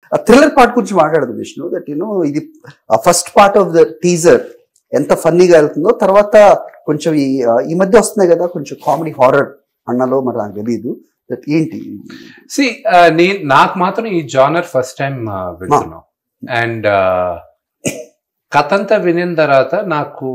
ఆ thriller part గురించి మాట్లాడదు విష్ణు దట్ యూనో ఇది first part of the teaser ఎంత ఫన్నీగా వెళ్తుందో తర్వాత కొంచెం ఈ ఆ, ఈ మధ్య వస్తున్నాయి కదా కొంచెం కామెడీ హారర్ అన్నలో మరి నాకు తెలియదు దట్ ఏంటి సి నేను నాకు మాత్రం ఈ జానర్ ఫస్ట్ టైం వింటున్నాం అండ్ కథ అంతా వినిన తర్వాత నాకు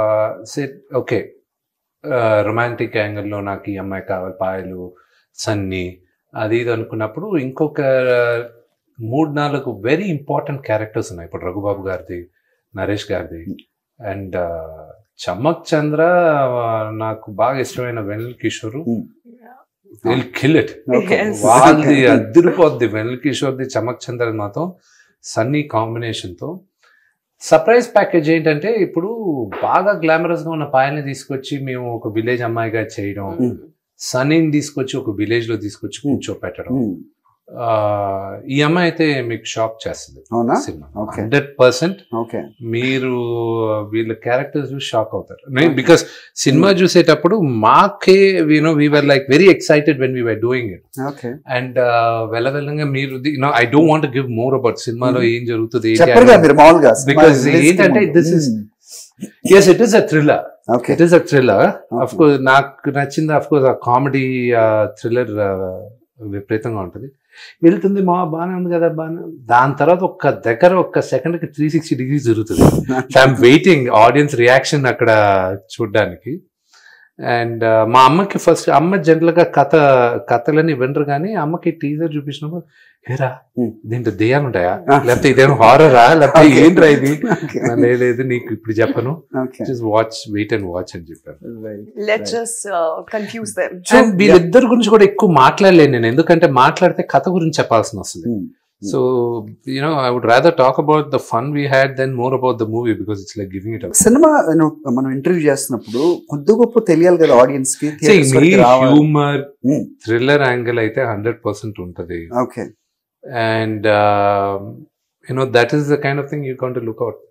ఓకే రొమాంటిక్ యాంగిల్లో నాకు ఈ అమ్మాయి కావాలి పాయలు సన్నీ అది ఇది అనుకున్నప్పుడు ఇంకొక మూడు నాలుగు వెరీ ఇంపార్టెంట్ క్యారెక్టర్స్ ఉన్నాయి ఇప్పుడు రఘుబాబు గారిది నరేష్ గారిది అండ్ చమ్మక్ చంద్ర ఆ, నాకు బాగా ఇష్టమైన Vennela Kishore will kill it Okay. Yes. వాళ్ళది అదిరిపోద్ది వెన్నెల కిషోర్ది చమక్ చంద్ర మాత్రం సన్నీ కాంబినేషన్ తో సర్ప్రైజ్ ప్యాకేజ్ ఏంటంటే ఇప్పుడు బాగా గ్లామరస్ గా ఉన్న పాయల్ని తీసుకొచ్చి మేము ఒక విలేజ్ అమ్మాయిగా చేయడం Mm. సన్నీని తీసుకొచ్చి ఒక విలేజ్ లో తీసుకొచ్చి కూర్చోపెట్టడం Hmm. ఆ, ఈ అమ్మాయి అయితే మీకు షాక్ చేస్తుంది అవునా సినిమా Okay. హండ్రెడ్ పర్సెంట్ ఓకే మీరు వీళ్ళ క్యారెక్టర్స్ చూసి షాక్ అవుతారు బికాస్ సినిమా చూసేటప్పుడు మాకే you know we were like very excited when we were doing it okay and వెళ్ళవెళ్ళంగా మీరు no I don't want give more about సినిమాలో ఏం జరుగుతుంది చెప్పరుగా మీరు మామూలుగా Because ఏంటంటే this is- yes it is a thriller okay it is a thriller of course నాకు నచ్చింది అఫ్ కోర్స్ ఆ కామెడీ థ్రిల్లర్ విపరీతంగా ఉంటుంది వెళ్తుంది మా బాగానే ఉంది కదా బాగానే ఉంది. దాని తర్వాత ఒక్క దగ్గర ఒక్క సెకండ్ కి త్రీ సిక్స్టీ డిగ్రీస్ జరుగుతుంది ఐఎమ్ వెయిటింగ్ ఆడియన్స్ రియాక్షన్ అక్కడ చూడడానికి అండ్ మా అమ్మకి ఫస్ట్ అమ్మ జనరల్ గా కథ కథలని వినరు కానీ అమ్మకి టీజర్ చూపించినప్పుడు ఏరా Hmm. దీంట్లో దెయ్యాలు ఉంటాయా Ah. లేకపోతే ఇదేమో హారరా లేకపోతే Okay. ఏంట్రా ఇది "లేదు, లేదు నీకు ఇప్పుడు చెప్పను okay just watch wait and watch అని చెప్పాను Let's just uh, confuse them. And వీళ్ళిద్దరి గురించి కూడా ఎక్కువ మాట్లాడలేను నేను ఎందుకంటే మాట్లాడితే కథ గురించి చెప్పాల్సిన వస్తుంది so you know I would rather talk about the fun we had then more about the movie because it's like giving it cinema మనం ఇంటర్వ్యూ చేస్తున్నప్పుడు కొద్ది గొప్ప తెలియాలి కదా ఆడియన్స్ కి theatres మీ వరకు రావాలి. Humour Hmm. థ్రిల్లర్ యాంగిల్ అయితే హండ్రెడ్ పర్సెంట్ ఉంటది okay and you know that is the kind of thing you can't look out